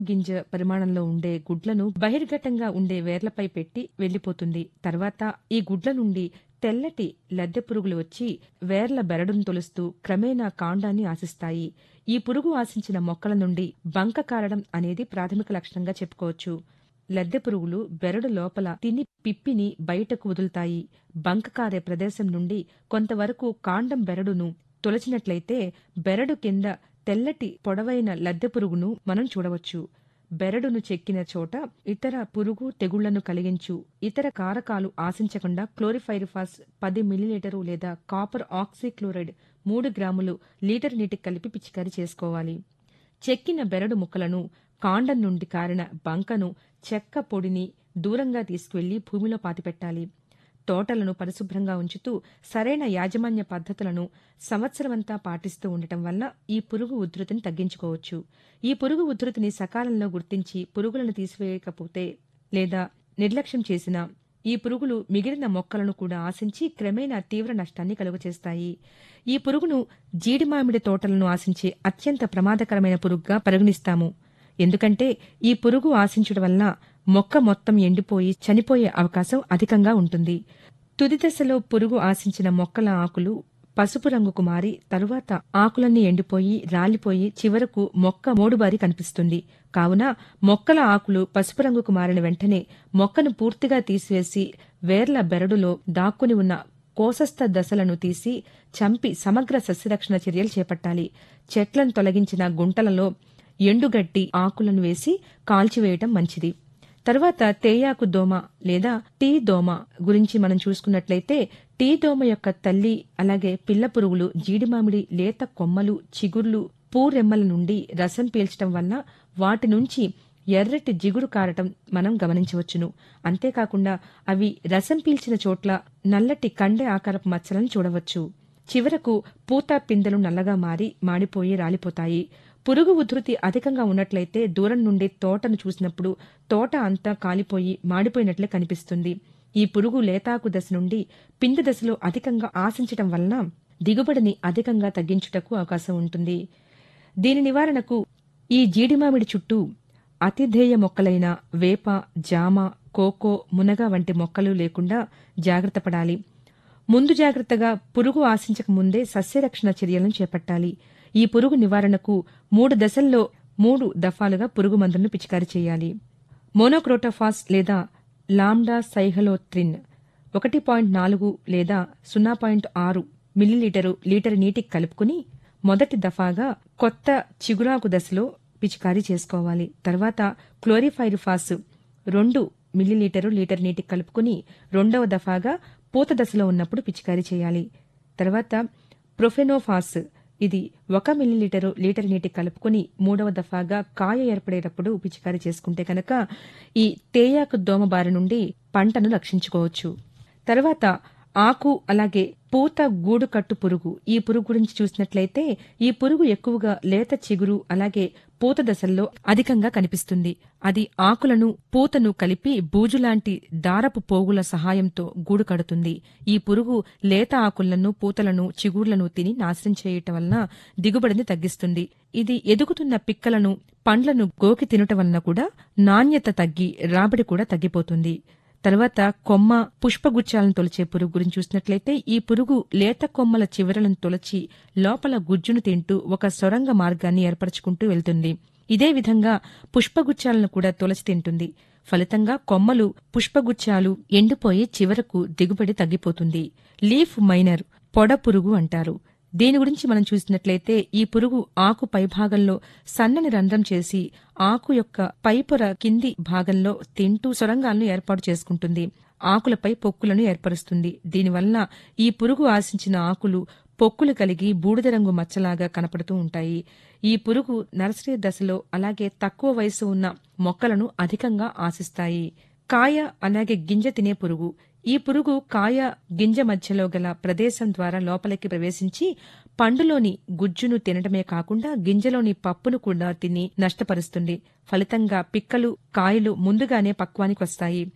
గింజ పరిమాణంలో ఉండే గుడ్లను బహిర్గతంగా ఉండే వేర్లపై పెట్టి వెళ్లిపోతుంది తర్వాత ఈ గుడ్ల నుండి తెల్లటి లద్దె పురుగులు వచ్చి వేర్ల బెరడును తొలుస్తూ క్రమేణా కాండాన్ని ఆశిస్తాయి ఈ పురుగు ఆశించిన మొక్కల నుండి బంక కారడం అనేది ప్రాథమిక లక్షణంగా చెప్పుకోవచ్చు లద్దె పురుగులు బెరడు లోపల తిని పిప్పిని బయటకు వదులుతాయి బంక కారే ప్రదేశం నుండి కొంతవరకు కాండం బెరడును తొలచినట్లయితే బెరడు కింద తెల్లటి పొడవైన లద్దె పురుగును మనం చూడవచ్చు బెరడును చెక్కిన చోట ఇతర పురుగు తెగుళ్లను కలిగించు ఇతర కారకాలు ఆశించకుండా క్లోరిఫైరిఫాస్ పది మిల్లీలీటరు లేదా కాపర్ ఆక్సీక్లోరైడ్ మూడు గ్రాములు లీటర్ నీటికి కలిపి పిచికారీ చేసుకోవాలి చెక్కిన బెరడు ముక్కలను కాండం నుండి కారిన బంకను చెక్క పొడిని దూరంగా తీసుకువెళ్లి భూమిలో పాతిపెట్టాలి తోటలను పరిశుభ్రంగా ఉంచుతూ సరైన యాజమాన్య పద్ధతులను సంవత్సరమంతా పాటిస్తూ ఉండటం వల్ల ఈ పురుగు ఉధృతిని తగ్గించుకోవచ్చు ఈ పురుగు ఉధృతిని సకాలంలో గుర్తించి పురుగులను తీసివేయకపోతే లేదా నిర్లక్ష్యం చేసినా ఈ పురుగులు మిగిలిన మొక్కలను కూడా ఆశించి క్రమేణా తీవ్ర నష్టాన్ని కలుగచేస్తాయి ఈ పురుగును జీడి మామిడి తోటలను ఆశించే అత్యంత ప్రమాదకరమైన పురుగుగా పరిగణిస్తాము ఎందుకంటే ఈ పురుగు ఆశించడం వల్ల మొక్క మొత్తం ఎండిపోయి చనిపోయే అవకాశం అధికంగా ఉంటుంది తుది దశలో పురుగు ఆశించిన మొక్కల ఆకులు పసుపు రంగుకు మారి తరువాత ఆకులన్నీ ఎండిపోయి రాలిపోయి చివరకు మొక్క మోడుబారి కనిపిస్తుంది కావున మొక్కల ఆకులు పసుపు రంగుకు మారిన వెంటనే మొక్కను పూర్తిగా తీసివేసి వేర్ల బెరడులో దాక్కుని ఉన్న కోసస్థ దశలను తీసి చంపి సమగ్ర సస్యరక్షణ చర్యలు చేపట్టాలి చెట్లను తొలగించిన గుంటలలో ఎండుగడ్డి ఆకులను వేసి కాల్చివేయటం మంచిది తరువాత తేయాకు దోమ లేదా టీ దోమ గురించి మనం చూసుకున్నట్లయితే టీ దోమ యొక్క తల్లి అలాగే పిల్ల పురుగులు జీడిమామిడి లేత కొమ్మలు చిగుర్లు పూరెమ్మల నుండి రసం పీల్చడం వల్ల వాటి నుంచి ఎర్రటి జిగురు కారటం మనం గమనించవచ్చును అంతేకాకుండా అవి రసం పీల్చిన చోట్ల నల్లటి కండె ఆకారపు మచ్చలను చూడవచ్చు చివరకు పూత పిందెలు నల్లగా మారి మాడిపోయి రాలిపోతాయి పురుగు ఉధృతి అధికంగా ఉన్నట్లయితే దూరం నుండి తోటను చూసినప్పుడు తోట అంతా కాలిపోయి మాడిపోయినట్లే కనిపిస్తుంది ఈ పురుగు లేతాకు దశ నుండి పిండి దశలో అధికంగా ఆశించటం వలన దిగుబడిని అధికంగా తగ్గించుటకు అవకాశం ఉంటుంది దీని నివారణకు ఈ జీడిమామిడి చుట్టూ అతిధేయ మొక్కలైన వేప జామ కోకో మునగ వంటి మొక్కలు లేకుండా జాగ్రత్త పడాలి ముందు జాగ్రత్తగా పురుగు ఆశించక ముందే సస్యరక్షణ చర్యలను చేపట్టాలి ఈ పురుగు నివారణకు మూడు దశల్లో మూడు దఫాలుగా పురుగు మందులను పిచికారీ చేయాలి మోనోక్రోటోఫాస్ లేదా లాండా సైహలోత్రిన్ ఒకటి పాయింట్ నాలుగు లేదా సున్నా పాయింట్ ఆరు మిల్లీలీటరు లీటర్ నీటికి కలుపుకుని మొదటి దఫాగా కొత్త చిగురాకు దశలో పిచికారీ చేసుకోవాలి తర్వాత క్లోరిఫైరిఫాస్ రెండు మిల్లీలీటరు లీటర్ నీటికి కలుపుకుని రెండవ దఫాగా పూత దశలో ఉన్నప్పుడు పిచికారీ చేయాలి తర్వాత ప్రొఫెనోఫాస్ ఇది ఒక మిల్లీలీటరు లీటర్ నీటికి కలుపుకుని మూడవ దఫాగా కాయ ఏర్పడేటప్పుడు పిచికారీ చేసుకుంటే కనుక ఈ తేయాకు దోమ బారి నుండి పంటను రక్షించుకోవచ్చు తర్వాత ఆకు అలాగే పూత గూడు కట్టు పురుగు ఈ పురుగు గురించి చూసినట్లయితే ఈ పురుగు ఎక్కువగా లేత చిగురు అలాగే పూత దశల్లో అధికంగా కనిపిస్తుంది అది ఆకులను పూతను కలిపి బూజులాంటి దారపు పోగుల సహాయంతో గూడు కడుతుంది ఈ పురుగు లేత ఆకులను పూతలను చిగుర్లను తిని నాశనం చేయటం వలన దిగుబడిని తగ్గిస్తుంది ఇది ఎదుగుతున్న పిక్కలను పండ్లను గోకి తినటం వలన కూడా నాణ్యత తగ్గి రాబడి కూడా తగ్గిపోతుంది తర్వాత కొమ్మ పుష్పగుచ్చాలను తొలిచే పురుగు గురించి చూసినట్లయితే ఈ పురుగు లేత కొమ్మల చివరలను తొలచి లోపల గుజ్జును తింటూ ఒక సొరంగ మార్గాన్ని ఏర్పరచుకుంటూ వెళ్తుంది ఇదే విధంగా పుష్పగుచ్చాలను కూడా తొలచి తింటుంది ఫలితంగా కొమ్మలు పుష్పగుచ్చాలు ఎండిపోయి చివరకు దిగుబడి తగ్గిపోతుంది లీఫ్ మైనర్ పొడ పురుగు అంటారు దీని గురించి మనం చూసినట్లయితే ఈ పురుగు ఆకు పైభాగంలో సన్నని రంధ్రం చేసి ఆకు యొక్క పైపొర కింది భాగంలో తింటూ సొరంగాలను ఏర్పాటు చేసుకుంటుంది ఆకులపై పొక్కులను ఏర్పరుస్తుంది దీనివల్ల ఈ పురుగు ఆశించిన ఆకులు పొక్కులు కలిగి బూడిద రంగు మచ్చలాగా కనపడుతూ ఉంటాయి ఈ పురుగు నర్సరీ దశలో అలాగే తక్కువ వయసు ఉన్న మొక్కలను అధికంగా ఆశిస్తాయి కాయ అలాగే గింజ తినే పురుగు ఈ పురుగు కాయ గింజ మధ్యలో గల ప్రదేశం ద్వారా లోపలికి ప్రవేశించి పండులోని గుజ్జును తినడమే కాకుండా గింజలోని పప్పును కూడా తిని నష్టపరుస్తుంది ఫలితంగా పిక్కలు కాయలు ముందుగానే పక్వానికి వస్తాయి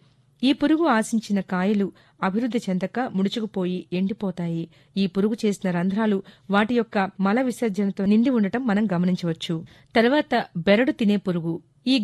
ఈ పురుగు ఆశించిన కాయలు అభివృద్ధి చెందక ముడుచుకుపోయి ఎండిపోతాయి ఈ పురుగు చేసిన రంధ్రాలు వాటి యొక్క మల విసర్జనతో నిండి ఉండటం మనం గమనించవచ్చు తర్వాత బెరడు తినే పురుగు